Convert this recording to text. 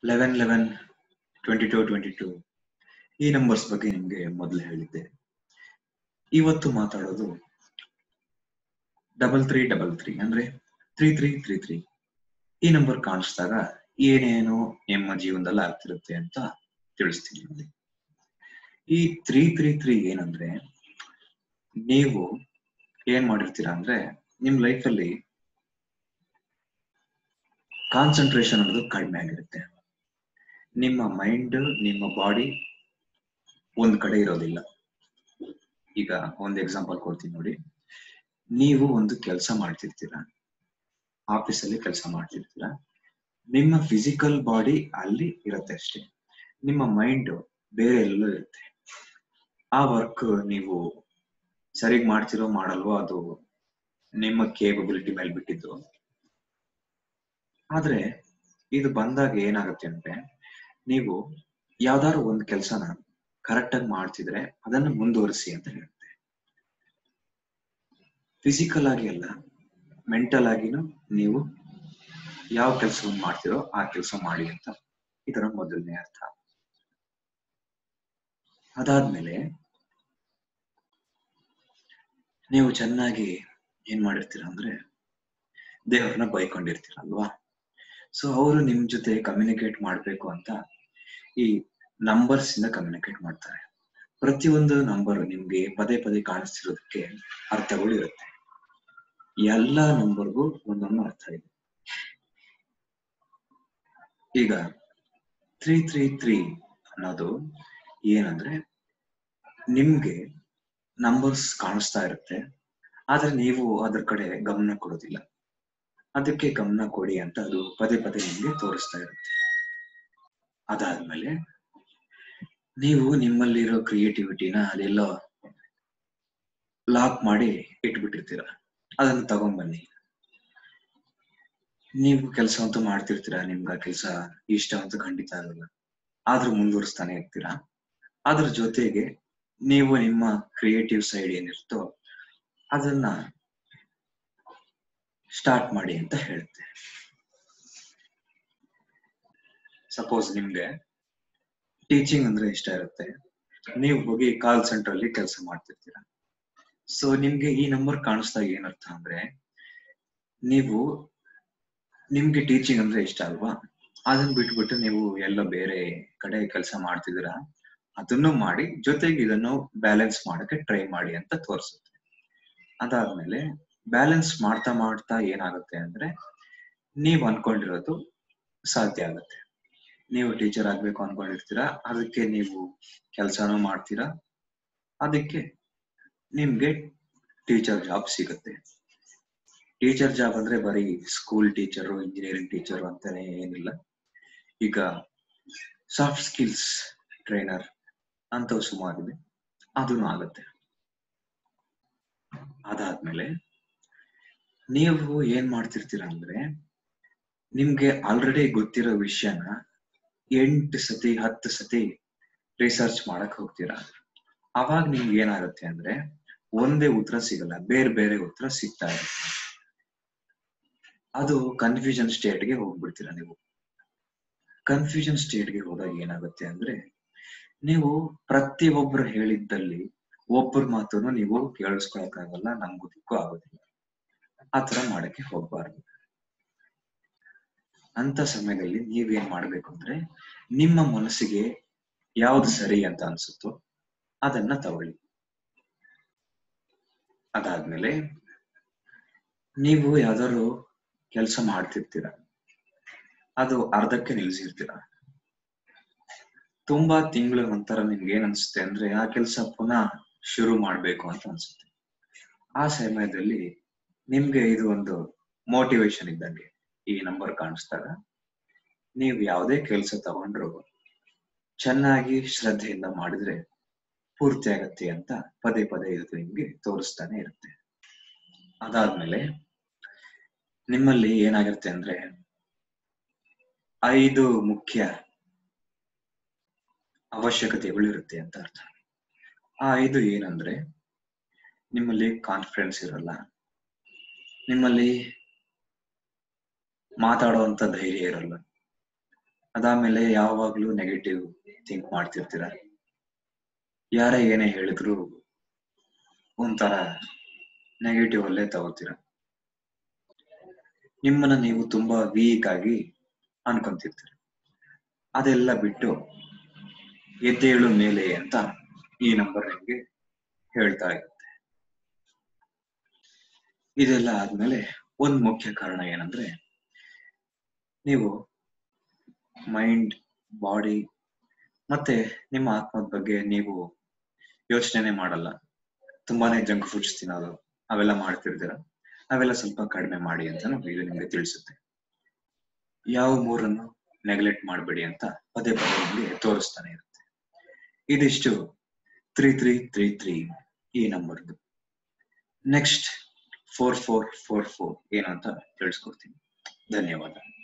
eleven eleven twenty two twenty two ಈ numbers ಬಗ್ಗೆ ನಿಮ್ಗೆ ಮೊದಲು ಹೇಳಿದ್ದೆ ಇವತ್ತು ಮಾತಾಡೋದು ಡಬಲ್ ತ್ರೀ ಡಬಲ್ ತ್ರೀ ಅಂದ್ರೆ ತ್ರೀ ತ್ರೀ ತ್ರೀ ತ್ರೀ ಈ ನಂಬರ್ ಕಾಣಿಸಿದಾಗ ಏನೇನು ನಿಮ್ಮ ಜೀವನದಲ್ಲಿ ಆಗ್ತಿರುತ್ತೆ ಅಂತ ತಿಳಿಸ್ತೀನಿ ನೋಡಿ ಈ ತ್ರೀ ತ್ರೀ ತ್ರೀ ಏನಂದ್ರೆ ನೀವು ಏನ್ ಮಾಡಿರ್ತೀರಾ ಅಂದ್ರೆ ನಿಮ್ ಲೈಫಲ್ಲಿ ಕಾನ್ಸಂಟ್ರೇಷನ್ ಅನ್ನೋದು ಕಡಿಮೆ ಆಗಿರುತ್ತೆ ನಿಮ್ಮ ಮೈಂಡ್ ನಿಮ್ಮ ಬಾಡಿ ಒಂದ್ ಕಡೆ ಇರೋದಿಲ್ಲ ಈಗ ಒಂದ್ ಎಕ್ಸಾಂಪಲ್ ಕೊಡ್ತೀನಿ ನೋಡಿ ನೀವು ಒಂದು ಕೆಲಸ ಮಾಡ್ತಿರ್ತೀರಾ ಆಫೀಸಲ್ಲಿ ಕೆಲಸ ಮಾಡ್ತಿರ್ತೀರಾ ನಿಮ್ಮ ಫಿಸಿಕಲ್ ಬಾಡಿ ಅಲ್ಲಿ ಇರುತ್ತೆ ಅಷ್ಟೇ ನಿಮ್ಮ ಮೈಂಡ್ ಬೇರೆ ಎಲ್ಲೋ ಇರುತ್ತೆ ಆ ವರ್ಕ್ ನೀವು ಸರಿಗ್ ಮಾಡ್ತಿರೋ ಮಾಡಲ್ವೋ ಅದು ನಿಮ್ಮ ಕೇಪಬಿಲಿಟಿ ಮೇಲೆ ಬಿಟ್ಟಿದ್ದು ಆದ್ರೆ ಇದು ಬಂದಾಗ ಏನಾಗುತ್ತೆ ಅಂದ್ರೆ ನೀವು ಯಾವ್ದಾದ್ರು ಒಂದು ಕೆಲಸನ ಕರೆಕ್ಟ್ ಆಗಿ ಮಾಡ್ತಿದ್ರೆ ಅದನ್ನ ಮುಂದುವರಿಸಿ ಅಂತ ಹೇಳುತ್ತೆ ಫಿಸಿಕಲ್ ಆಗಿ ಅಲ್ಲ ಮೆಂಟಲ್ ಆಗಿನೂ ನೀವು ಯಾವ ಕೆಲಸವನ್ನು ಮಾಡ್ತಿರೋ ಆ ಕೆಲಸ ಮಾಡಿ ಅಂತ ಇದರ ಮೊದಲನೇ ಅರ್ಥ ಅದಾದ್ಮೇಲೆ ನೀವು ಚೆನ್ನಾಗಿ ಏನ್ ಮಾಡಿರ್ತೀರ ಅಂದ್ರೆ ದೇವ್ರನ್ನ ಬೈಕೊಂಡಿರ್ತೀರ ಅಲ್ವಾ ಸೊ ಅವರು ನಿಮ್ ಜೊತೆ ಕಮ್ಯುನಿಕೇಟ್ ಮಾಡ್ಬೇಕು ಅಂತ ಈ ನಂಬರ್ಸ್ ಇಂದ ಕಮ್ಯುನಿಕೇಟ್ ಮಾಡ್ತಾರೆ ಪ್ರತಿಯೊಂದು ನಂಬರ್ ನಿಮ್ಗೆ ಪದೇ ಪದೇ ಕಾಣಿಸ್ತಿರೋದಕ್ಕೆ ಅರ್ಥಗಳು ಇರುತ್ತೆ ಎಲ್ಲ ನಂಬರ್ಗೂ ಒಂದೊಂದು ಅರ್ಥ ಇದೆ ಈಗ ತ್ರೀ ತ್ರೀ ತ್ರೀ ಅನ್ನೋದು ಏನಂದ್ರೆ ನಿಮ್ಗೆ ನಂಬರ್ಸ್ ಕಾಣಿಸ್ತಾ ಇರುತ್ತೆ ಆದ್ರೆ ನೀವು ಅದ್ರ ಕಡೆ ಗಮನ ಕೊಡೋದಿಲ್ಲ ಅದಕ್ಕೆ ಗಮನ ಕೊಡಿ ಅಂತ ಅದು ಪದೇ ಪದೇ ನಿಮ್ಗೆ ತೋರಿಸ್ತಾ ಇರುತ್ತೆ ಅದಾದ್ಮೇಲೆ ನೀವು ನಿಮ್ಮಲ್ಲಿರೋ ಕ್ರಿಯೇಟಿವಿಟಿನ ಅದೆಲ್ಲೋ ಲಾಕ್ ಮಾಡಿ ಇಟ್ಬಿಟ್ಟಿರ್ತೀರ ಅದನ್ನ ತಗೊಂಡ್ಬನ್ನಿ ನೀವು ಕೆಲಸ ಅಂತೂ ಮಾಡ್ತಿರ್ತೀರಾ ನಿಮ್ಗೆ ಆ ಕೆಲಸ ಇಷ್ಟ ಅಂತ ಖಂಡಿತ ಆಗಲ್ಲ ಆದ್ರೂ ಮುಂದುವರಿಸ್ತಾನೆ ಇರ್ತೀರಾ ಅದ್ರ ಜೊತೆಗೆ ನೀವು ನಿಮ್ಮ ಕ್ರಿಯೇಟಿವ್ ಸೈಡ್ ಏನಿರುತ್ತೋ ಅದನ್ನ ಸ್ಟಾರ್ಟ್ ಮಾಡಿ ಅಂತ ಹೇಳುತ್ತೆ ಸಪೋಸ್ ನಿಮ್ಗೆ ಟೀಚಿಂಗ್ ಅಂದ್ರೆ ಇಷ್ಟ ಇರುತ್ತೆ ನೀವು ಹೋಗಿ ಕಾಲ್ ಸೆಂಟರ್ ಅಲ್ಲಿ ಕೆಲಸ ಮಾಡ್ತಿರ್ತೀರಾ ಸೊ ನಿಮ್ಗೆ ಈ ನಂಬರ್ ಕಾಣಿಸ್ದಾಗ ಏನರ್ಥ ಅಂದ್ರೆ ನೀವು ನಿಮ್ಗೆ ಟೀಚಿಂಗ್ ಅಂದ್ರೆ ಇಷ್ಟ ಅಲ್ವಾ ಅದನ್ನ ಬಿಟ್ಬಿಟ್ಟು ನೀವು ಎಲ್ಲ ಬೇರೆ ಕಡೆ ಕೆಲಸ ಮಾಡ್ತಿದ್ದೀರಾ ಅದನ್ನು ಮಾಡಿ ಜೊತೆಗೆ ಇದನ್ನು ಬ್ಯಾಲೆನ್ಸ್ ಮಾಡಕ್ಕೆ ಟ್ರೈ ಮಾಡಿ ಅಂತ ತೋರಿಸುತ್ತೆ ಅದಾದ್ಮೇಲೆ ಬ್ಯಾಲೆನ್ಸ್ ಮಾಡ್ತಾ ಮಾಡ್ತಾ ಏನಾಗುತ್ತೆ ಅಂದ್ರೆ ನೀವ್ ಅನ್ಕೊಂಡಿರೋದು ಸಾಧ್ಯ ಆಗುತ್ತೆ ನೀವು ಟೀಚರ್ ಆಗ್ಬೇಕು ಅನ್ಕೊಂಡಿರ್ತೀರಾ ಅದಕ್ಕೆ ನೀವು ಕೆಲಸನೂ ಮಾಡ್ತೀರಾ ಅದಕ್ಕೆ ನಿಮ್ಗೆ ಟೀಚರ್ ಜಾಬ್ ಸಿಗುತ್ತೆ ಟೀಚರ್ ಜಾಬ್ ಅಂದ್ರೆ ಬರೀ ಸ್ಕೂಲ್ ಟೀಚರು ಇಂಜಿನಿಯರಿಂಗ್ ಟೀಚರು ಅಂತಾನೆ ಏನಿಲ್ಲ ಈಗ ಸಾಫ್ಟ್ ಸ್ಕಿಲ್ಸ್ ಟ್ರೈನರ್ ಅಂತವ್ ಸುಮಾರಿದೆ ಅದನ್ನು ಆಗುತ್ತೆ ಅದಾದ್ಮೇಲೆ ನೀವು ಏನ್ ಮಾಡ್ತಿರ್ತೀರಾ ಅಂದ್ರೆ ನಿಮ್ಗೆ ಆಲ್ರೆಡಿ ಗೊತ್ತಿರೋ ವಿಷಯನ ಎಂಟು ಸತಿ ಹತ್ತು ಸತಿ ರಿಸರ್ಚ್ ಮಾಡಕ್ ಹೋಗ್ತೀರಾ ಅವಾಗ ನಿಮ್ಗೆ ಏನಾಗುತ್ತೆ ಅಂದ್ರೆ ಒಂದೇ ಉತ್ತರ ಸಿಗಲ್ಲ ಬೇರೆ ಬೇರೆ ಉತ್ತರ ಸಿಗ್ತಾ ಇರುತ್ತೆ ಅದು ಕನ್ಫ್ಯೂಷನ್ ಸ್ಟೇಟ್ಗೆ ಹೋಗ್ಬಿಡ್ತೀರಾ ನೀವು ಕನ್ಫ್ಯೂಷನ್ ಸ್ಟೇಟ್ಗೆ ಹೋದಾಗ ಏನಾಗುತ್ತೆ ಅಂದ್ರೆ ನೀವು ಪ್ರತಿಯೊಬ್ಬರು ಹೇಳಿದ್ದಲ್ಲಿ ಒಬ್ಬರ ಮಾತನ್ನು ನೀವು ಕೇಳಿಸ್ಕೊಳಕ್ಕಾಗಲ್ಲ ನಂಬೋದಕ್ಕೂ ಆಗೋದಿಲ್ಲ ಆತರ ಮಾಡಕ್ಕೆ ಹೋಗ್ಬಾರ್ದು ಅಂತ ಸಮಯದಲ್ಲಿ ನೀವೇನ್ ಮಾಡ್ಬೇಕು ಅಂದ್ರೆ ನಿಮ್ಮ ಮನಸ್ಸಿಗೆ ಯಾವ್ದು ಸರಿ ಅಂತ ಅನ್ಸುತ್ತೋ ಅದನ್ನ ತಗೊಳ್ಳಿ ಅದಾದ್ಮೇಲೆ ನೀವು ಯಾವ್ದಾದ್ರು ಕೆಲಸ ಮಾಡ್ತಿರ್ತೀರ ಅದು ಅರ್ಧಕ್ಕೆ ನಿಲ್ಸಿರ್ತೀರ ತುಂಬಾ ತಿಂಗಳ ನಂತರ ನಿಮ್ಗೆ ಏನ್ ಅನ್ಸುತ್ತೆ ಅಂದ್ರೆ ಆ ಕೆಲಸ ಪುನಃ ಶುರು ಮಾಡ್ಬೇಕು ಅಂತ ಅನ್ಸುತ್ತೆ ಆ ಸಮಯದಲ್ಲಿ ನಿಮ್ಗೆ ಇದು ಒಂದು ಮೋಟಿವೇಶನ್ ಇದ್ದಂಗೆ ಈ ನಂಬರ್ ಕಾಣಿಸ್ದಾಗ ನೀವು ಯಾವುದೇ ಕೆಲಸ ತಗೊಂಡ್ರು ಚೆನ್ನಾಗಿ ಶ್ರದ್ಧೆಯಿಂದ ಮಾಡಿದ್ರೆ ಪೂರ್ತಿ ಆಗತ್ತೆ ಅಂತ ಪದೇ ಪದೇ ಇದು ನಿಮ್ಗೆ ತೋರಿಸ್ತಾನೆ ಇರುತ್ತೆ ಅದಾದ್ಮೇಲೆ ನಿಮ್ಮಲ್ಲಿ ಏನಾಗಿರುತ್ತೆ ಅಂದ್ರೆ ಐದು ಮುಖ್ಯ ಅವಶ್ಯಕತೆಗಳು ಇರುತ್ತೆ ಅಂತ ಅರ್ಥ ಆ ಐದು ಏನಂದ್ರೆ ನಿಮ್ಮಲ್ಲಿ ಕಾನ್ಫಿಡೆನ್ಸ್ ಇರಲ್ಲ ನಿಮ್ಮಲ್ಲಿ ಮಾತಾಡುವಂತ ಧೈರ್ಯ ಇರಲ್ಲ ಅದಾದ್ಮೇಲೆ ಯಾವಾಗ್ಲೂ ನೆಗೆಟಿವ್ ಥಿಂಕ್ ಮಾಡ್ತಿರ್ತೀರ ಯಾರೇ ಏನೇ ಹೇಳಿದ್ರು ಒಂಥರ ನೆಗೆಟಿವ್ ಅಲ್ಲೇ ತಗೋತೀರ ನಿಮ್ಮನ್ನ ನೀವು ತುಂಬಾ ವೀಕ್ ಆಗಿ ಅನ್ಕೊಂತಿರ್ತೀರ ಅದೆಲ್ಲ ಬಿಟ್ಟು ಎದ್ದೇಳು ಮೇಲೆ ಅಂತ ಈ ನಂಬರ್ ನಿಮ್ಗೆ ಹೇಳ್ತಾ ಇರುತ್ತೆ ಇದೆಲ್ಲ ಆದ್ಮೇಲೆ ಒಂದ್ ಮುಖ್ಯ ಕಾರಣ ಏನಂದ್ರೆ ನೀವು ಮೈಂಡ್ ಬಾಡಿ ಮತ್ತೆ ನಿಮ್ಮ ಆತ್ಮದ ಬಗ್ಗೆ ನೀವು ಯೋಚನೆ ಮಾಡಲ್ಲ ತುಂಬಾನೇ ಜಂಕ್ ಫುಡ್ಸ್ ತಿನ್ನೋದು ಅವೆಲ್ಲ ಮಾಡ್ತಿರ್ತೀರ ಅವೆಲ್ಲ ಸ್ವಲ್ಪ ಕಡಿಮೆ ಮಾಡಿ ಅಂತಾನು ಇದು ನಿಮ್ಗೆ ತಿಳಿಸುತ್ತೆ ಯಾವ ಮೂರನ್ನು ನೆಗ್ಲೆಕ್ಟ್ ಮಾಡಬೇಡಿ ಅಂತ ಪದೇ ಪದೇ ನಿಮ್ಗೆ ತೋರಿಸ್ತಾನೆ ಇರುತ್ತೆ ಇದಿಷ್ಟು ತ್ರೀ ತ್ರೀ ತ್ರೀ ತ್ರೀ ಈ ನಂಬರ್ದು next four four four four ಏನು ಅಂತ ತಿಳಿಸ್ಕೊಡ್ತೀನಿ ಧನ್ಯವಾದ